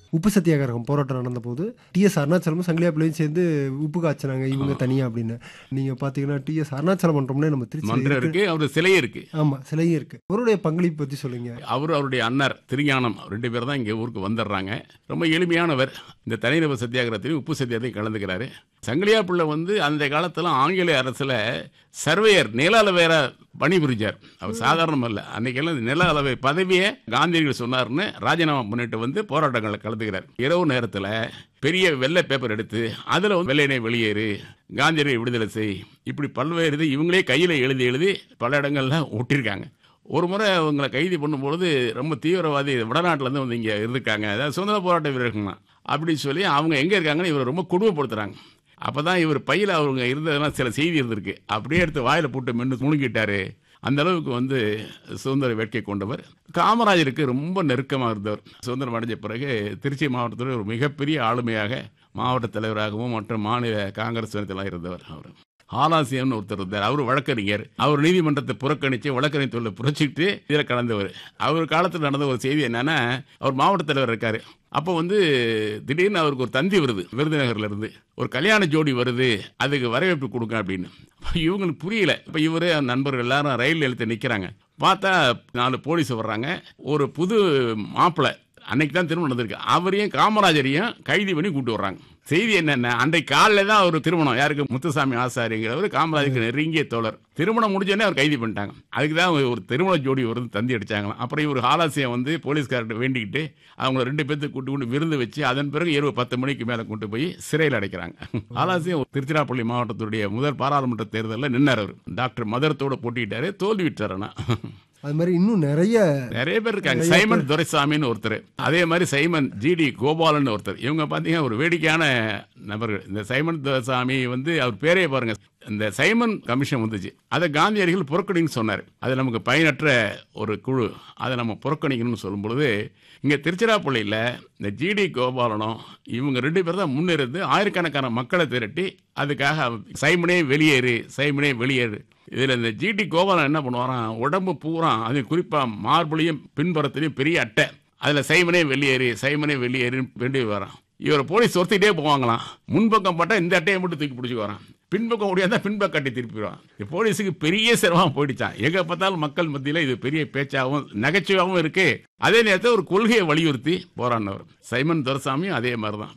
உப்பு சத்தியாகிரகம் போராட்டம் நடந்தபோது டிஎஸ் அருணாச்சலமும் சங்கிலியா பிள்ளையும் சேர்ந்து உப்பு காய்ச்சினாங்க இவங்க தனியா அப்படின்னு நீங்க பாத்தீங்கன்னா டிஎஸ் அருணாச்சல மன்றம்னே நம்ம மன்றம் திருச்சி இருக்கு அவர் சிலையே இருக்கு ஆமா சிலையும் இருக்கு அவருடைய பங்களிப்பு பத்தி சொல்லுங்க அவர் அவருடைய அண்ணர் திருஞானம் ரெண்டு பேர் தான் இங்கே ஊருக்கு வந்துடுறாங்க ரொம்ப எளிமையானவர் இந்த தனிநபர் சத்தியாகிரகத்திலையும் உப்பு சத்தியாகத்தையும் கலந்துக்கிறாரு சங்கிலியா பிள்ளை வந்து அந்த காலத்துல ஆங்கிலேய அரசுல சர்வேயர் நில அளவையர பணிபுரிஞ்சார் அவர் சாதாரணம் அல்ல அன்னைக்கெல்லாம் நில அளவை பதவியை காந்தியடிகள் சொன்னார்னு ராஜினாமா பண்ணிட்டு வந்து போராட்டங்களில் கலந்துக்கிறார் இரவு நேரத்தில் பெரிய வெள்ளை பேப்பர் எடுத்து அதில் வந்து வெள்ளையனை வெளியேறு காந்தியடிகளை விடுதலை செய் இப்படி பல்வேறு இது இவங்களே கையில் எழுதி எழுதி பல இடங்கள்ல ஒட்டியிருக்காங்க ஒரு முறை அவங்களை கைது பண்ணும்பொழுது ரொம்ப தீவிரவாதி வடநாட்டிலேருந்து வந்து இங்கே இருந்திருக்காங்க அதாவது சுதந்திர போராட்ட வீரர்கள்லாம் அப்படின்னு சொல்லி அவங்க எங்கே இருக்காங்கன்னு இவரை ரொம்ப கொடுமைப்படுத்துறாங்க அப்போ தான் இவர் பையில் அவங்க இருந்ததெல்லாம் சில செய்தி இருந்திருக்கு அப்படியே எடுத்து வாயில் போட்டு மென்று முழுங்கிட்டாரு அந்த அளவுக்கு வந்து சுதந்திர வேட்கை கொண்டவர் காமராஜருக்கு ரொம்ப நெருக்கமாக இருந்தவர் சுதந்திரம் அடைஞ்ச பிறகு திருச்சி மாவட்டத்தில் ஒரு மிகப்பெரிய ஆளுமையாக மாவட்ட தலைவராகவும் மற்றும் மாநில காங்கிரஸ் நேரத்தில் இருந்தவர் அவர் ஆலாசியம்னு ஒருத்தர் இருந்தார் அவர் வழக்கறிஞர் அவர் நீதிமன்றத்தை புறக்கணித்து வழக்கறிஞர் தொழிலை புரட்சிட்டு இதில் கலந்தவர் அவர் காலத்தில் நடந்த ஒரு செய்தி என்னன்னா அவர் மாவட்ட தலைவர் இருக்காரு அப்போ வந்து திடீர்னு அவருக்கு ஒரு தந்தி வருது விருதுநகர்ல இருந்து ஒரு கல்யாண ஜோடி வருது அதுக்கு வரவேற்பு கொடுங்க அப்படின்னு அப்ப இவங்களுக்கு புரியல இப்போ இவரு நண்பர்கள் எல்லாரும் ரயில் நிலையத்தை நிற்கிறாங்க பார்த்தா நாலு போலீஸ் வர்றாங்க ஒரு புது மாப்பிள்ளை அன்னைக்கு தான் திருமணம் நடந்திருக்கு அவரையும் காமராஜரையும் கைது பண்ணி கூட்டு வர்றாங்க செய்தி என்னென்ன அன்றைக்கு காலையில் தான் அவர் திருமணம் யாருக்கு முத்துசாமி ஆசாரிங்கிறவர் காமராஜருக்கு நெருங்கிய தோழர் திருமணம் முடிஞ்சோடனே அவர் கைது பண்ணிட்டாங்க அதுக்கு தான் ஒரு திருமண ஜோடி ஒரு தந்தி அடிச்சாங்களாம் அப்புறம் இவர் ஆலாசியம் வந்து போலீஸ்கார்ட்ட வேண்டிக்கிட்டு அவங்கள ரெண்டு பேர்த்து கூட்டு கொண்டு விருந்து வச்சு அதன் பிறகு இரவு பத்து மணிக்கு மேலே கொண்டு போய் சிறையில் அடைக்கிறாங்க ஆலாசியம் திருச்சிராப்பள்ளி மாவட்டத்துடைய முதல் பாராளுமன்ற தேர்தலில் நின்னார் அவர் டாக்டர் மதரத்தோட போட்டிக்கிட்டாரு தோல்வி விட்டார் ஆனா அது மாதிரி இன்னும் நிறைய நிறைய பேர் இருக்காங்க சைமன் துரைசாமின்னு ஒருத்தர் அதே மாதிரி சைமன் ஜிடி கோபாலன் ஒருத்தர் இவங்க பார்த்தீங்கன்னா ஒரு வேடிக்கையான நபர்கள் இந்த சைமன் துரைசாமி வந்து அவர் பேரே பாருங்க இந்த சைமன் கமிஷன் வந்துச்சு அதை காந்தியடிகள் புறக்கணின்னு சொன்னார் அது நமக்கு பயனற்ற ஒரு குழு அதை நம்ம புறக்கணிக்கணும்னு சொல்லும் பொழுது இங்கே திருச்சிராப்பள்ளியில் இந்த ஜிடி கோபாலனும் இவங்க ரெண்டு பேர் தான் முன்னிருந்து ஆயிரக்கணக்கான மக்களை திரட்டி அதுக்காக சைமனே வெளியேறு சைமனே வெளியேறு இதில் இந்த ஜிடி கோபாலன் என்ன பண்ணுவாராம் உடம்பு பூரா அது குறிப்பாக மார்புலையும் பின்புறத்துலையும் பெரிய அட்டை அதில் சைமனே வெளியேறு சைமனே வெளியேறுன்னு வேண்டி வரான் இவரை போலீஸ் ஒருத்திட்டே போவாங்களாம் முன்பக்கம் பட்டா இந்த அட்டையை மட்டும் தூக்கி பிடிச்சி வரான் பின்பக்கம் முடியாத பின்பக்கம் கட்டி திருப்பிடுவான் இந்த போலீஸுக்கு பெரிய சிரமம் போயிடுச்சான் எங்க பார்த்தாலும் மக்கள் மத்தியில் இது பெரிய பேச்சாகவும் நகைச்சுவாகவும் இருக்கு அதே நேரத்தில் ஒரு கொள்கையை வலியுறுத்தி போராடினவர் சைமன் துரசாமியும் அதே மாதிரி தான்